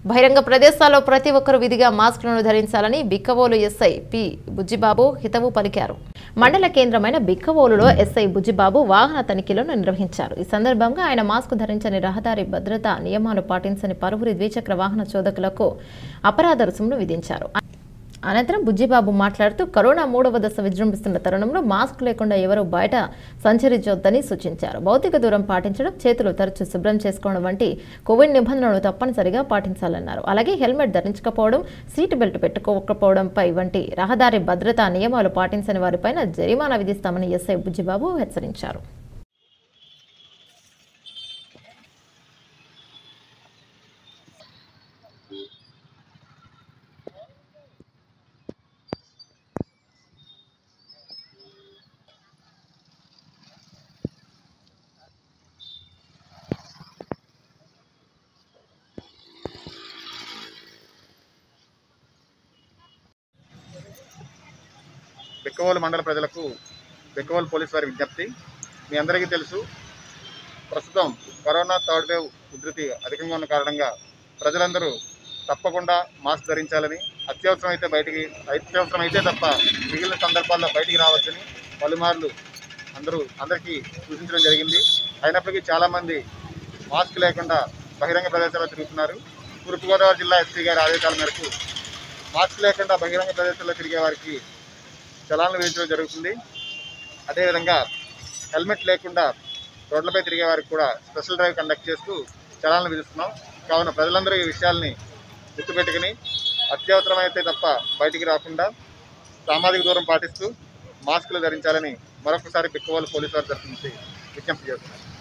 బహిరంగ ప్రదేశాల్లో ప్రతి ఒక్కరూ విధిగా మాస్కులను ధరించాలని బిక్కవోలు ఎస్ఐ పి బుజ్జిబాబు హితవు పలికారు మండల కేంద్రమైన బిక్కవోలులో ఎస్ఐ బుజ్జిబాబు వాహన తనిఖీలను నిర్వహించారు ఈ సందర్భంగా ఆయన మాస్క్ ధరించని రహదారి భద్రతా నియమాలు పాటించని పలువురి ద్విచక్ర వాహన చోదకులకు అపరాధ రుసుమును విధించారు అనంతరం బుజ్జిబాబు మాట్లాడుతూ కరోనా మూడవ దశ విజృంభిస్తున్న తరుణంలో మాస్క్ లేకుండా ఎవరూ బయట సంచరించొద్దని సూచించారు భౌతిక దూరం పాటించడం చేతులు తరచూ శుభ్రం చేసుకోవడం వంటి కోవిడ్ నిబంధనలు తప్పనిసరిగా పాటించాలన్నారు అలాగే హెల్మెట్ ధరించకపోవడం సీట్ బెల్ట్ పెట్టుకోకపోవడంపై వంటి రహదారి భద్రతా నియమాలు పాటించని వారిపైన జరిమానా విధిస్తామని ఎస్ఐ బుజ్జిబాబు హెచ్చరించారు బెక్కవోలు మండల ప్రజలకు బెక్కవోలు పోలీస్ వారి విజ్ఞప్తి మీ అందరికీ తెలుసు ప్రస్తుతం కరోనా థర్డ్ వేవ్ ఉధృతి అధికంగా ఉన్న కారణంగా ప్రజలందరూ తప్పకుండా మాస్క్ ధరించాలని అత్యవసరం అయితే బయటికి అత్యవసరం అయితే తప్ప మిగిలిన సందర్భాల్లో బయటికి రావచ్చని పలుమార్లు అందరూ అందరికీ సూచించడం జరిగింది అయినప్పటికీ చాలామంది మాస్క్ లేకుండా బహిరంగ ప్రదేశాల్లో తిరుగుతున్నారు తూర్పుగోదావరి జిల్లా ఎస్పీ గారి ఆదేశాల మేరకు మాస్క్ లేకుండా బహిరంగ ప్రదేశాల్లో తిరిగే వారికి చలాన్లు విధించడం జరుగుతుంది అదేవిధంగా హెల్మెట్ లేకుండా రోడ్లపై తిరిగే వారికి కూడా స్పెషల్ డ్రైవ్ కండక్ట్ చేస్తూ చలాన్లు విధిస్తున్నాం కావున ప్రజలందరూ ఈ విషయాల్ని గుర్తుపెట్టుకుని అత్యవసరమైతే తప్ప బయటికి రాకుండా సామాజిక దూరం పాటిస్తూ మాస్కులు ధరించాలని మరొకసారి పిక్కవాళ్ళు పోలీసు వారి తరఫు నుంచి విజ్ఞప్తి చేస్తున్నాం